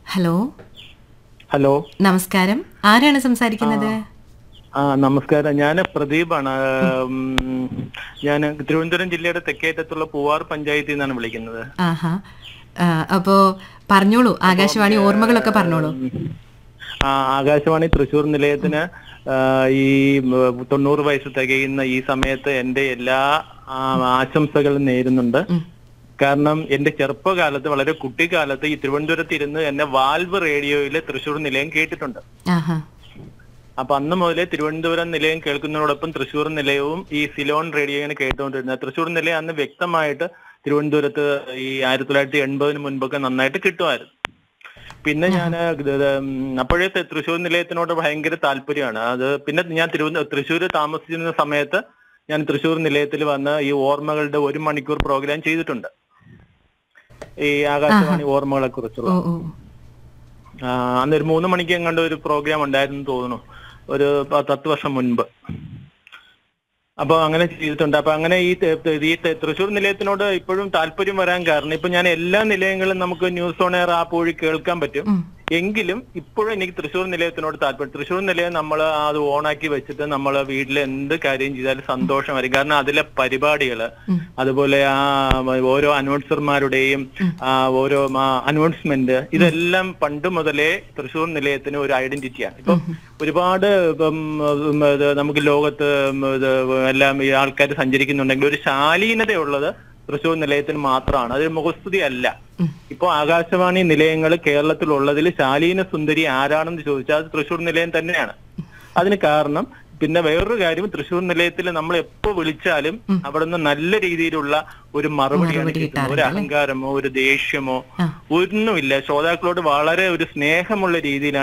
Hello hello നമസ്കാരം ആരാണ് സംസാരിക്കുന്നത് ആ നമസ്കാരം ഞാൻ പ്രദീപാണ് ഞാൻ തിരുവനന്തപുരം ജില്ലയുടെ തെക്കേറ്റത്തുള്ള പൂവാർ പഞ്ചായത്തിൽ നിന്നാണ് വിളിക്കുന്നത് ആഹാ ആ, അപ്പോ പറഞ്ഞോളൂ ആകാശവാണി ഓർമ്മകളൊക്കെ പറഞ്ഞോളൂ ആ, ആകാശവാണി തൃശൂർ നിലയത്തിന് ആ, ഈ ഉം, തൊണ്ണൂറ് വയസ്സ് തികയുന്ന ഈ സമയത്ത് എന്റെ എല്ലാ ആ, ആശംസകളും നേരുന്നുണ്ട് ഉം. കാരണം എന്റെ ചെറുപ്പകാലത്ത് വളരെ കുട്ടിക്കാലത്ത് ഈ തിരുവനന്തപുരത്ത് ഇരുന്ന് എന്നെ വാൽവ് റേഡിയോയിൽ തൃശൂർ നിലയം കേട്ടിട്ടുണ്ട് ആഹാ അപ്പൊ അന്ന് മുതലേ തിരുവനന്തപുരം നിലയം കേൾക്കുന്നതോടൊപ്പം തൃശ്ശൂർ നിലയവും ഈ സിലോൺ റേഡിയോ ഇങ്ങനെ കേട്ടുകൊണ്ടിരുന്നത് തൃശ്ശൂർ നിലയം അന്ന് വ്യക്തമായിട്ട് തിരുവനന്തപുരത്ത് ഈ ആയിരത്തി തൊള്ളായിരത്തി എൺപതിന് മുൻപൊക്കെ നന്നായിട്ട് കിട്ടുമായിരുന്നു പിന്നെ ഞാൻ അപ്പോഴേ ത- തൃശ്ശൂർ നിലയത്തിനോട് ഭയങ്കര താല്പര്യമാണ് അത് പിന്നെ ഞാൻ തിരുവനന്തപുരം തൃശ്ശൂർ താമസിച്ചിരുന്ന സമയത്ത് ഞാൻ തൃശ്ശൂർ നിലയത്തിൽ വന്ന് ഈ ഓർമ്മകളുടെ ഒരു മണിക്കൂർ പ്രോഗ്രാം ചെയ്തിട്ടുണ്ട് ഈ ആകാശവാണി ഓർമ്മകളെ കുറിച്ചുള്ള ഓ ഓ ആ, അന്ന് ഒരു മൂന്ന് മണിക്ക് എങ്ങാണ്ട് ഒരു പ്രോഗ്രാം ഉണ്ടായിരുന്നു തോന്നുന്നു ഒരു പ- പത്ത് വർഷം മുൻപ് അപ്പൊ അങ്ങനെ ചെയ്തിട്ടുണ്ട് അപ്പൊ അങ്ങനെ ഈ ത- ത- ഈ ത- തൃശ്ശൂർ നിലയത്തിനോട് ഇപ്പോഴും താല്പര്യം വരാൻ കാരണം ഇപ്പൊ ഞാൻ എല്ലാ നിലയങ്ങളും നമുക്ക് ന്യൂസ് ഓൺ എയർ ആപ്പ് വഴി കേൾക്കാൻ പറ്റും ഉം. എങ്കിലും ഇപ്പോഴും എനിക്ക് തൃശ്ശൂർ നിലയത്തിനോട് താല്പര്യം തൃശ്ശൂർ നിലയം നമ്മൾ അത് ഓണാക്കി വെച്ചിട്ട് നമ്മൾ വീട്ടിൽ എന്ത് കാര്യം ചെയ്താലും സന്തോഷമായിരിക്കും കാരണം അതിലെ പരിപാടികള് ഉം. അതുപോലെ ആ ഓരോ അനൗൺസർമാരുടെയും ആ ഓരോ അനൗൺസ്മെന്റ് ഇതെല്ലാം പണ്ട് മുതലേ തൃശ്ശൂർ നിലയത്തിന് ഒരു ഐഡന്റിറ്റിയാണ് ഇപ്പൊ ഒരുപാട് ഇപ്പം ഉം, ഇത് നമുക്ക് ലോകത്ത് ഉം, ഇത് എല്ലാം ഈ ആൾക്കാർ സഞ്ചരിക്കുന്നുണ്ടെങ്കിൽ ഒരു ശാലീനതയുള്ളത് തൃശ്ശൂർ നിലയത്തിന് മാത്രമാണ് അതൊരു മുഖസ്തുതി അല്ല ഇപ്പൊ ആകാശവാണി നിലയങ്ങൾ കേരളത്തിലുള്ളതിൽ ശാലീന സുന്ദരി ആരാണെന്ന് ചോദിച്ചാൽ അത് തൃശ്ശൂർ നിലയം തന്നെയാണ് അതിന് കാരണം പിന്നെ വേറൊരു കാര്യം തൃശ്ശൂർ നിലയത്തിൽ നമ്മൾ എപ്പോ വിളിച്ചാലും അവിടുന്ന് നല്ല രീതിയിലുള്ള ഒരു മറുപടിയാണ് മറുപടി കിട്ടുന്നത് ഒരു അഹങ്കാരമോ ഒരു ദേഷ്യമോ ആ. ഒന്നുമില്ല ശ്രോതാക്കളോട് വളരെ ഒരു സ്നേഹമുള്ള രീതിയിലാണ്